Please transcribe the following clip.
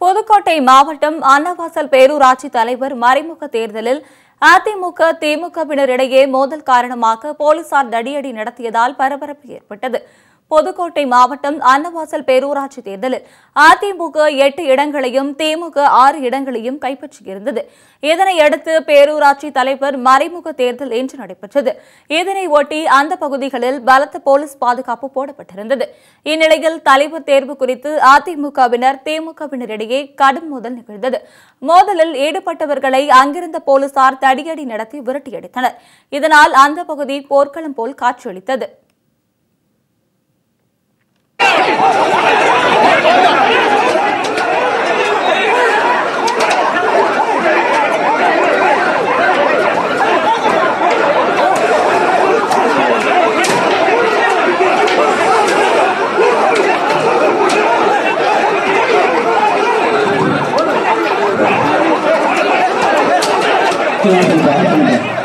புதுக்கோட்டை மாவட்டம் அன்னவாசல் பேரூராட்சி தலைவர் மறைமுக தேர்தலில் அதிமுக திமுகவினரிடையே மோதல் காரணமாக போலீசார் தடியடி நடத்தியதால் பரபரப்பு ஏற்பட்டது புதுக்கோட்டை மாவட்டம் அன்னவாசல் பேரூராட்சி தேர்தலில் அதிமுக எட்டு இடங்களையும் திமுக ஆறு இடங்களையும் கைப்பற்றியிருந்தது இதனையடுத்து பேரூராட்சி தலைவர் மறைமுக தேர்தல் இன்று நடைபெற்றது இதனை ஒட்டி அந்த பகுதிகளில் பலத்த போலீஸ் பாதுகாப்பு போடப்பட்டிருந்தது இந்நிலையில் தலைவர் தேர்வு குறித்து அதிமுகவினர் திமுகவினரிடையே கடும் மோதல் நிகழ்ந்தது மோதலில் ஈடுபட்டவர்களை அங்கிருந்த போலீசார் தடியடி நடத்தி விரட்டியடித்தனர் இதனால் அந்த பகுதி போர்க்களம் போல் காட்சியளித்தது Thank you.